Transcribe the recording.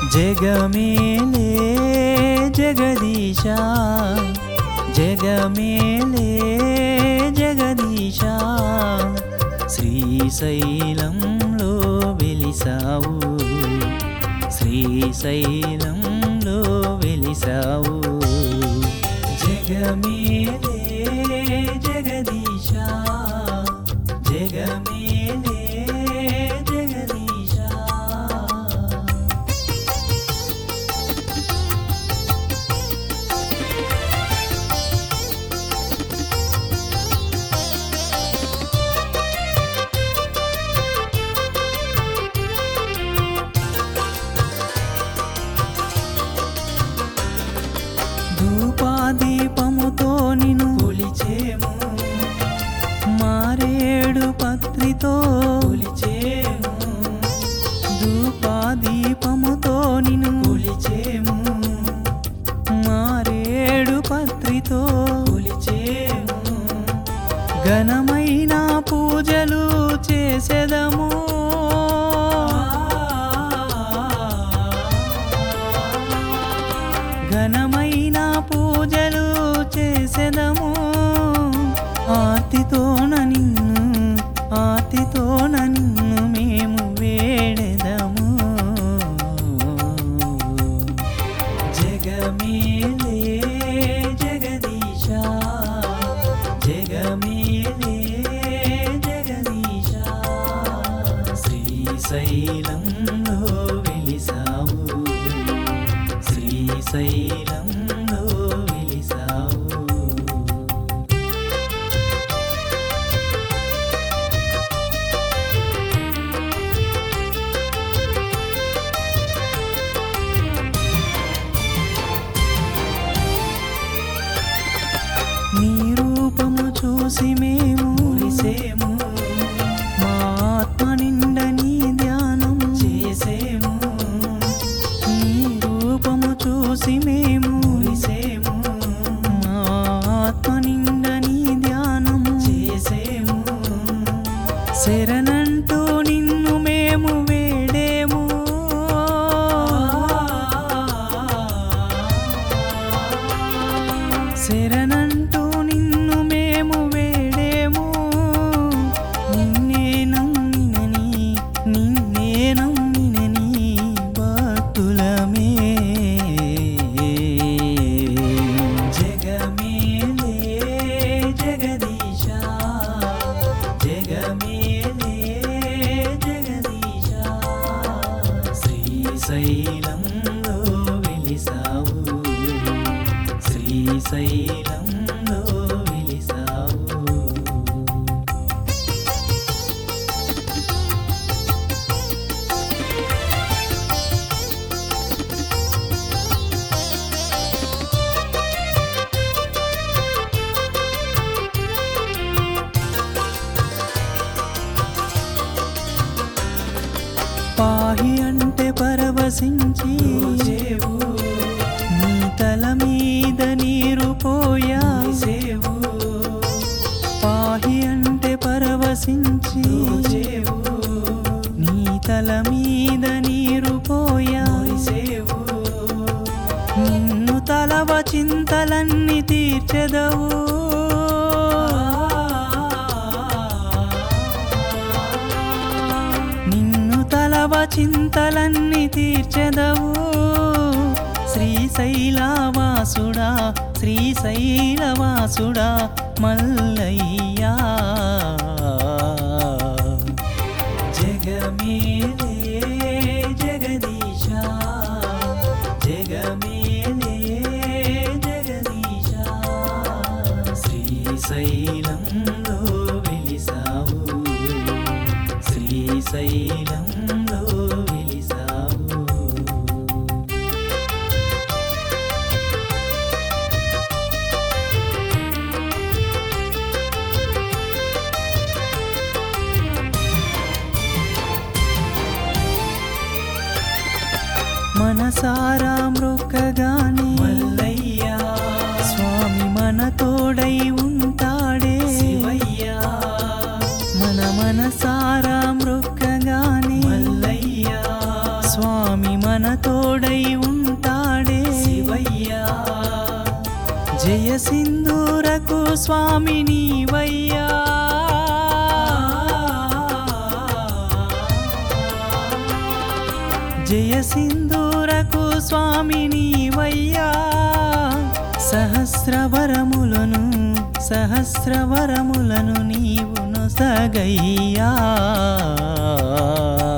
జగమేలే జగదీశ జగమేలే జగదీశ శ్రీశైలంలో వెలిసావు శ్రీశైలంలో వెలిసావు జగమేలే జగదీశ జగమేలే జగదీశ ధూపాదీపముతో నిన్ను కొలిచేము మారేడు పత్రితో కొలిచేము ధూపాదీపముతో నిన్ను కొలిచేము మారేడు పత్రితో కొలిచేము ఘనమైన పూజలు చేసెదము ఘనమైన పూజలు చేసెదము ఆర్తితోన నిన్ను ఆర్తితోన నిన్ను మేము వేడెదము జగమేలే జగదీశ జగమేలే జగదీశ శ్రీశైలంలో వెలిసావు శ్రీశైలంలో వెలిసావు నీ రూపము చూసి మేము మురిసేము మా ఆత్మ నిండ నీ ధ్యానం చేసేము నీ రూపము చూసి మేము మురిసేము మా ఆత్మ నిండ నీ ధ్యానం చేసేము శరణంటూ నిన్ను మేము వేడేము శరణంటూ నిన్ను మేము వేడేము నిన్నే నమ్మినని నిన్నే నమ్మినని భక్తులమే జగమేలే జగదీశ జగమేలే జగదీశ శ్రీశైలంలో వెలిసావు శ్రీశైలంలో వెలిసావు పాహి అంటే పరవశించి నీ తల మీద నీరు పోయాసేవు పాహి అంటే పరవశించి నీ తల మీద నీరు పోయాసేవు నిన్ను తలవ చింతలన్నీ తీర్చెదవు నిన్ను తలవ చింతలన్నీ తీర్చెదవు శ్రీశైలవాసుడా శ్రీశైలవాసుడా మల్లయ్యా జగమేలే జగదీశ జగమేలే జగదీశ శ్రీశైలంలో వెలిసావు శ్రీశైలంలో వెలిసావు మనసారా మృక్కగానే మల్లయ్యా స్వామి మన తోడై ఉంటాడే శివయ్యా మన మనసారా మృక్కగానే మల్లయ్యా స్వామి మన తోడై ఉంటాడే శివయ్యా జయ సింధూరకు స్వామి నీవయ్యా జయ సింధూరకు స్వామి నీవయ్యా సహస్రవరములను సహస్రవరములను నీవు నొసగయ్యా